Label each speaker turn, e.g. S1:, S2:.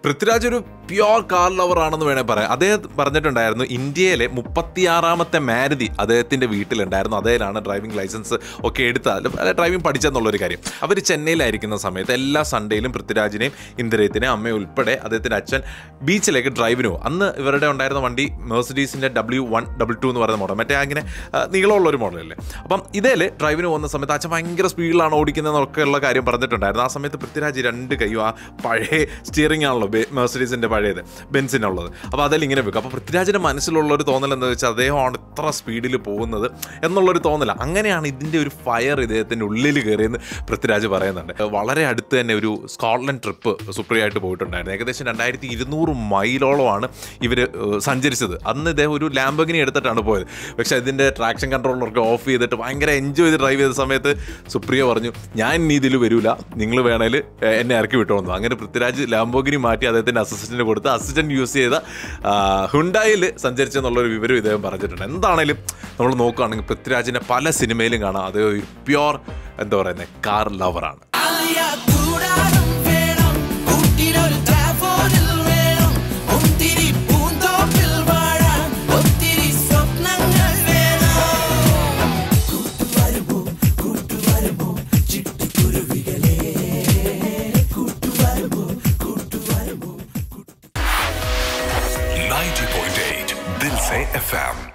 S1: പൃഥ്വിരാജ് ഒരു pure car lover ആണെന്ന് വേണേൽ പറയാം അദ്ദേഹം പറഞ്ഞിട്ടുണ്ടായിരുന്നു ഇന്ത്യയിലെ മുപ്പത്തിയാറാമത്തെ മാരുതി അദ്ദേഹത്തിന്റെ വീട്ടിലുണ്ടായിരുന്നു അദ്ദേഹമാണ് ഡ്രൈവിംഗ് ലൈസൻസ് ഒക്കെ എടുത്ത അല്ല ഡ്രൈവിംഗ് പഠിച്ചെന്നുള്ളൊരു കാര്യം അവർ ചെന്നൈയിലായിരിക്കുന്ന സമയത്ത് എല്ലാ സൺഡേയിലും പൃഥ്വിരാജിനെയും ഇന്ദിരയത്തിനെയും അമ്മയും ഉൾപ്പെടെ അദ്ദേഹത്തിന്റെ അച്ഛൻ ബീച്ചിലേക്ക് ഡ്രൈവിന് പോകും അന്ന് ഇവരുടെ ഉണ്ടായിരുന്ന വണ്ടി മേഴ്സഡീസിന്റെ ഡബ്ല്യു വൺ ഡബിൾ ടു എന്ന് പറയുന്ന മോഡൽ മറ്റേ അങ്ങനെ ആ, നീളമുള്ള ഒരു മോഡലല്ലേ അപ്പം ഇതേൽ ഡ്രൈവിന് പോകുന്ന സമയത്ത് അച്ഛൻ ഭയങ്കര സ്പീഡിലാണ് ഓടിക്കുന്നതെന്നൊക്കെ ഉള്ള കാര്യം പറഞ്ഞിട്ടുണ്ടായിരുന്നു ആ സമയത്ത് പൃഥ്വിരാജ് രണ്ട് കൈയും ആ പഴയ സ്റ്റിയറിംഗ് ആണല്ലോ ബെ- മെഴ്സഡീസിന്റെ പഴയത് ബെൻസിനുള്ളത് അപ്പോൾ അതിൽ ഇങ്ങനെ വെക്കും അപ്പോൾ പൃഥ്വിരാജിന്റെ മനസ്സിലുള്ള ഒരു തോന്നൽ എന്താ വെച്ചാൽ അദ്ദേഹമാണ് ഇത്ര സ്പീഡിൽ പോകുന്നത് എന്നുള്ളൊരു തോന്നല അങ്ങനെയാണ് ഇതിന്റെ ഒരു ഫയർ ഇദ്ദേഹത്തിന്റെ ഉള്ളിൽ കയറിയെന്ന് പൃഥ്വിരാജ് പറയുന്നുണ്ട് വളരെ അടുത്ത് തന്നെ ഒരു സ്കോട്ട്ലൻഡ് ട്രിപ്പ് സുപ്രിയായിട്ട് പോയിട്ടുണ്ടായിരുന്നു ഏകദേശം രണ്ടായിരത്തി ഇരുന്നൂറ് മൈലോളമാണ് ഇവർ സഞ്ചരിച്ചത് അന്ന് ഇദ്ദേഹം ഒരു ലാംബഗിനി എടുത്തിട്ടാണ് പോയത് പക്ഷേ ഇതിൻ്റെ ട്രാക്ഷൻ കൺട്രോളറൊക്കെ ഓഫ് ചെയ്തിട്ട് ഭയങ്കര എൻജോയ് ചെയ്ത് ഡ്രൈവ് ചെയ്ത സമയത്ത് സുപ്രിയ പറഞ്ഞു ഞാൻ ഇനി ഇതിൽ വരൂല നിങ്ങൾ വേണേൽ എന്നെ ഇറക്കി വിട്ടോന്നു അങ്ങനെ പൃഥ്വിരാജ് ലാംബോഗിനി മാറ്റി അദ്ദേഹത്തിൻ്റെ അസിസ്റ്റൻറ്റിന് കൊടുത്ത് അസിസ്റ്റൻറ്റ് യൂസ് ചെയ്ത ഹുണ്ടായിൽ സഞ്ചരിച്ചെന്നുള്ളൊരു വിവരം ഇദ്ദേഹം പറഞ്ഞിട്ടുണ്ട് എന്താണേലും നമ്മൾ നോക്കുകയാണെങ്കിൽ പൃഥ്വിരാജിനെ പല സിനിമയിലും കാണാം അത് ഒരു പ്യോർ എന്താ പറയുന്നത് കാർ ലവറാണ്
S2: ആലിയ കൂടാരം വേണം കൂട്ടിനൊരു ട്രാഫോഡിൽ വേണം ഒത്തിരി പൂന്തോപ്പിൽ വാഴാൻ ഒത്തിരി സ്വപ്നങ്ങൾ വേണം കൂട്ടുവരുമോ കൂട്ടുവരുമോ ചിട്ടിക്കുരുവികളെ കൂട്ടുവരുമോ കൂട്ടുവരുമോ
S3: 90.8 दिल से एफएम